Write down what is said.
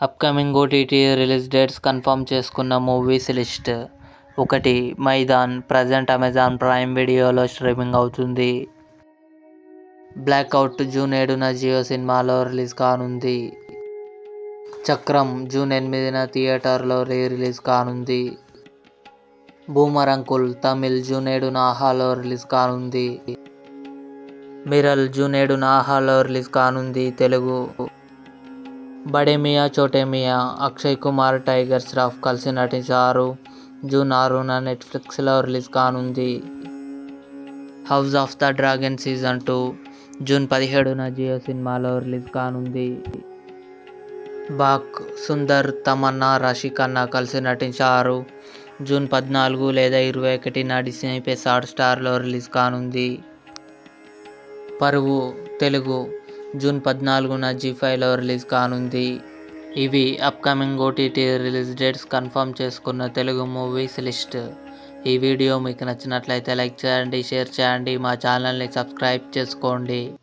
upcoming OTT release dates confirm చేసుకున్న movies list ఒకటి Maidaan present Amazon Prime వీడియోలో streaming అవుతుంది బ్లాక్అవుట్ జూన్ ఏడున జియో సినిమాలో రిలీజ్ కానుంది చక్రం జూన్ ఎనిమిదిన థియేటర్లో రీ రిలీజ్ కానుంది బూమరంకుల్ తమిళ్ జూన్ ఏడున ఆహాలో రిలీజ్ కానుంది మిరల్ జూన్ ఏడున ఆహాలో రిలీజ్ కానుంది తెలుగు బడే మియా చోటే మియా అక్షయ్ కుమార్ టైగర్ శ్రాఫ్ కలిసి నటించారు జూన్ ఆరున నెట్ఫ్లిక్స్లో రిలీజ్ కానుంది house of the dragon season two June పదిహేడున జియో సినిమాలో రిలీజ్ కానుంది బాక్ సుందర్ తమన్నా రాశి ఖన్నా కలిసి నటించారు జూన్ పద్నాలుగు లేదా ఇరవై ఒకటిన డిస్నీ ప్లస్ హాట్ స్టార్లో రిలీజ్ కానుంది పరువు తెలుగు జూన్ పద్నాలుగున జీ ఫైవ్లో రిలీజ్ కానుంది ఇవి upcoming OTT release dates confirm చేసుకున్న తెలుగు మూవీస్ లిస్ట్ ఈ వీడియో మీకు నచ్చినట్లయితే లైక్ చేయండి షేర్ చేయండి మా ఛానల్ని సబ్స్క్రైబ్ చేసుకోండి